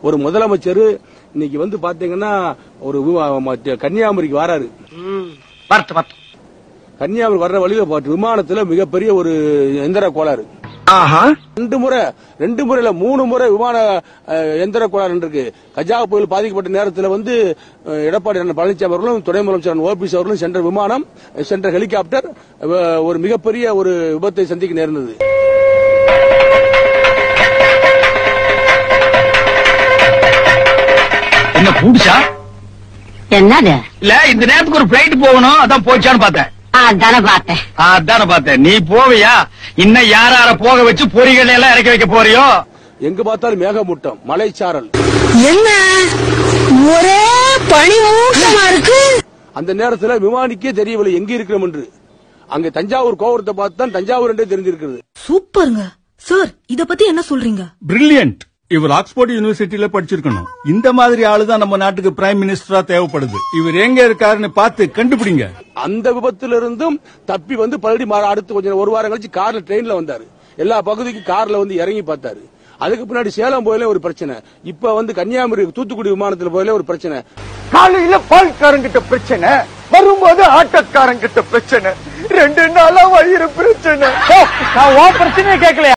ஒரு முதலமைச்சர் இன்னைக்கு வந்து பாத்தீங்கன்னா ஒரு வி- ம- கன்னியாகுமரிக்கு வராரு வரட்டு வரட்டு கன்னியாகுமரி வர்ற வழியில பாத்து விமானத்துல மிகப்பெரிய ஒரு எந்திர கோளாறு ஆஹா ரெண்டு முறை ரெண்டு முறையில மூணு முறை விமான அஹ், எந்திர கோளாறு இருக்கு கஜா புயல் பாதிக்கப்பட்ட நேரத்தில் வந்து அஹ், எடப்பாடி அண்ணன் பழனிசாமி அவர்களும் துணை முதலமைச்சர் ஓபிஎஸ் அவர்களும் சென்ற விமானம் சென்ற ஹெலிகாப்டர் அஹ், ஒரு மிகப்பெரிய ஒரு விபத்தை சந்திக்க நேர்ந்தது என்ன பூடிச்சா என்னது இல்ல இந்த நேரத்துக்கு ஒரு பிளைட் போகணும் அதான் போச்சான்னு பார்த்தேன் அதான பார்த்தேன் அதான பார்த்தேன் நீ போவியா இன்னும் யார யார போக வச்சு பொறிகள் எல்லாம் இறக்கி வைக்க போறியோ எங்க பார்த்தாலும் மேகமூட்டம் மலைச்சாரல் என்ன ஒரே பனி மூட்டமா இருக்கு அந்த நேரத்தில் விமானிக்கே தெரியவில்லை எங்க இருக்கிறோம் என்று அங்க தஞ்சாவூர் கோபுரத்தை பார்த்து தான் தஞ்சாவூர் என்றே தெரிஞ்சிருக்கிறது சூப்பருங்க சார் இத பத்தி என்ன சொல்றீங்க பிரில்லியன்ட் இவர் ஆக்ஸ்போர்ட் யூனிவர்சிட்டியில படிச்சிருக்கணும் இந்த மாதிரி ஆளுதான் நம்ம நாட்டுக்கு பிரைம் மினிஸ்டரா தேவைப்படுது இவர் எங்க இருக்காருன்னு பார்த்து கண்டுபிடிங்க அந்த விபத்திலிருந்தும் தப்பி வந்து பழனி மா- அடுத்து கொஞ்சம் ஒரு வாரம் கழிச்சு கார்ல ட்ரெயின்ல வந்தாரு எல்லா பகுதிக்கும் கார்ல வந்து இறங்கி பார்த்தாரு அதுக்கு பின்னாடி சேலம் போயில ஒரு பிரச்சனை இப்ப வந்து கன்னியாகுமரி தூத்துக்குடி விமானத்துல போயில ஒரு பிரச்சனை காலையில பால்காரங்கிட்ட பிரச்சனை வரும்போது ஆட்டோக்காரங்கிட்ட பிரச்சனை ரெண்டு நாளா வயிறு பிரச்சனை நான் ஓ பிரச்சனையை கேட்கலையா